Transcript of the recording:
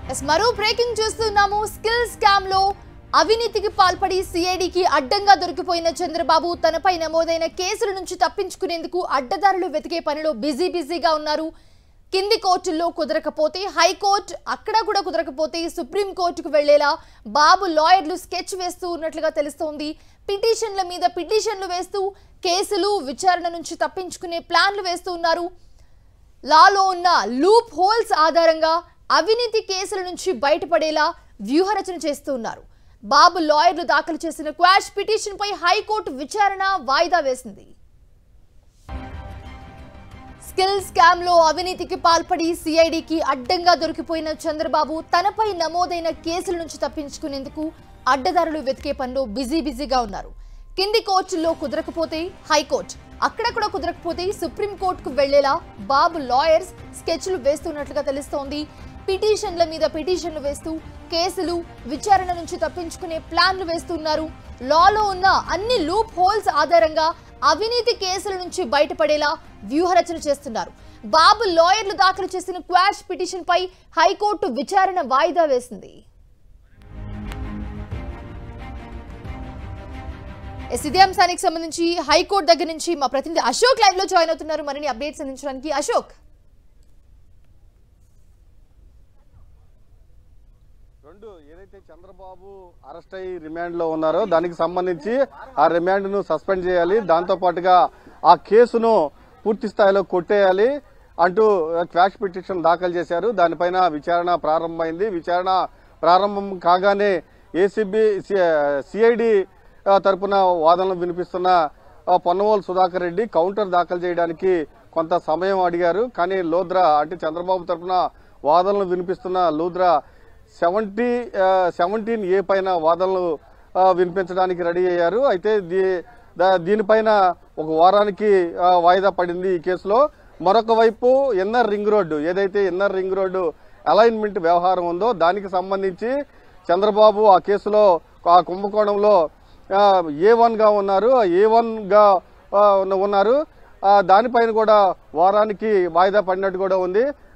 yes మరో breaking చూస్తున్నాము skill scam లో అవినీతికి పాల్పడి సిఐడికి అడ్డంగా దొరికిపోయిన చంద్రబాబు తనపై నమోదైన కేసుల నుంచి తప్పించుకునేందుకు అడ్డదారులు వెతికే పనిలో బిజీ బిజీగా ఉన్నారు కింది కోర్టుల్లో కుదరకపోతే హైకోర్టు అక్కడ కూడా కుదరకపోతే సుప్రీం కోర్టుకు వెళ్లేలా బాబు లాయర్లు స్కెచ్ వేస్తూ ఉన్నట్లుగా తెలుస్తోంది పిటిషన్ల మీద పిటిషన్లు వేస్తూ కేసులు విచారణ నుంచి తప్పించుకునే ప్లాన్లు వేస్తూ ఉన్నారు లాలో ఉన్న లూప్ హోల్స్ ఆధారంగా అవినీతి కేసుల నుంచి బయటపడేలా వ్యూహరచన చేస్తూ ఉన్నారు బాబు లాయర్లు దాఖలు చేసిన క్వాష్ పిటిషన్ పై హైకోర్టు విచారణ వాయిదా వేసింది స్కిల్ స్కామ్ లో అవినీతికి పాల్పడి సిఐడికి అడ్డంగా దొరికిపోయిన చంద్రబాబు తనపై నమోదైన కేసుల నుంచి తప్పించుకునేందుకు అడ్డదారులు వెతికే పనిలో బిజీ బిజీగా ఉన్నారు కింది కోర్టుల్లో కుదరకపోతే హైకోర్టు అక్కడక్కడ కుదరకపోతే సుప్రీం కోర్టుకు వెళ్లేలా బాబు లాయర్స్ స్కెచ్లు వేస్తున్నట్లుగా తెలుస్తోంది పిటిషన్ల మీద పిటిషన్లు వేస్తూ కేసులు విచారణ నుంచి తప్పించుకునే ప్లాన్లు వేస్తున్నారు లాలో ఉన్న అన్ని లూప్ హోల్స్ ఆధారంగా అవినీతి కేసుల నుంచి బయటపడేలా వ్యూహరచన చేస్తున్నారు బాబు లాయర్లు దాఖలు చేసిన క్వాష్ పిటిషన్ పై హైకోర్టు విచారణ వాయిదా వేసింది ఎస్ ఇదే అంశానికి సంబంధించి హైకోర్టు దగ్గర నుంచి మా ప్రతినిధి అశోక్ లైవ్ లో జాయిన్ అవుతున్నారు మరిన్ని అప్డేట్స్ అందించడానికి అశోక్ రెండు ఏదైతే చంద్రబాబు అరెస్ట్ అయ్యి రిమాండ్ లో ఉన్నారో దానికి సంబంధించి ఆ రిమాండ్ ను సస్పెండ్ చేయాలి దాంతో పాటుగా ఆ కేసును పూర్తి స్థాయిలో కొట్టేయాలి అంటూ క్వాష్ పిటిషన్ దాఖలు చేశారు దానిపైన విచారణ ప్రారంభమైంది విచారణ ప్రారంభం కాగానే ఏసీబీ సిఐడి తరపున వాదనలు వినిపిస్తున్న ఆ, పొన్నవోలు సుధాకర్ రెడ్డి కౌంటర్ దాఖలు చేయడానికి కొంత సమయం అడిగారు కానీ లోద్రా అంటే చంద్రబాబు తరపున వాదనలు వినిపిస్తున్న లూద్రా సెవెంటీ సెవెంటీన్ ఏ పైన వాదనలు ఆ, వినిపించడానికి రెడీ అయ్యారు అయితే దీ దా- దీనిపైన ఒక వారానికి ఆ, వాయిదా పడింది ఈ కేసులో మరొక వైపు ఎన్ఆర్ రింగ్ రోడ్డు ఏదైతే ఎన్ఆర్ రింగ్ రోడ్డు అలైన్మెంట్ వ్యవహారం ఉందో దానికి సంబంధించి చంద్రబాబు ఆ కేసులో ఆ కుంభకోణంలో ఏ వన్ గా ఉన్నారు ఏ వన్ గా ఆ, ఉన్న- ఉన్నారు ఆ, దానిపైన కూడా వారానికి వాయిదా పడినట్టు కూడా ఉంది